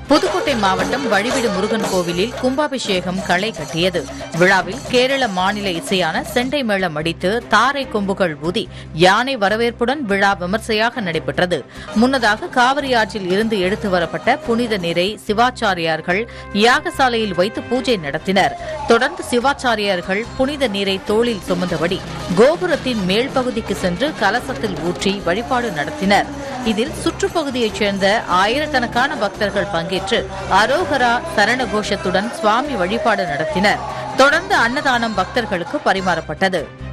புதுக்கோட்டை மாவட்டம் வழிவிடு முருகன் கோவிலில் கும்பாபிஷேகம் களை கட்டியது விழாவில் கேரள மாநில இசையான செண்டை மேளம் அடித்து தாரை கொம்புகள் ஊதி யானை வரவேற்புடன் விழா விமர்சையாக நடைபெற்றது முன்னதாக காவிரி ஆற்றில் இருந்து எடுத்து வரப்பட்ட புனித நீரை சிவாச்சாரியார்கள் யாகசாலையில் வைத்து பூஜை நடத்தினர் தொடர்ந்து சிவாச்சாரியார்கள் புனித நீரை தோளில் சுமந்தபடி கோபுரத்தின் மேல் பகுதிக்கு சென்று கலசத்தில் ஊற்றி வழிபாடு நடத்தினர் இதில் சுற்றுப்பகுதியைச் சேர்ந்த ஆயிரக்கணக்கான பக்தர்கள் பங்கேற்று அரோகரா சரண கோஷத்துடன் சுவாமி வழிபாடு நடத்தினர் தொடர்ந்து அன்னதானம் பக்தர்களுக்கு பரிமாறப்பட்டது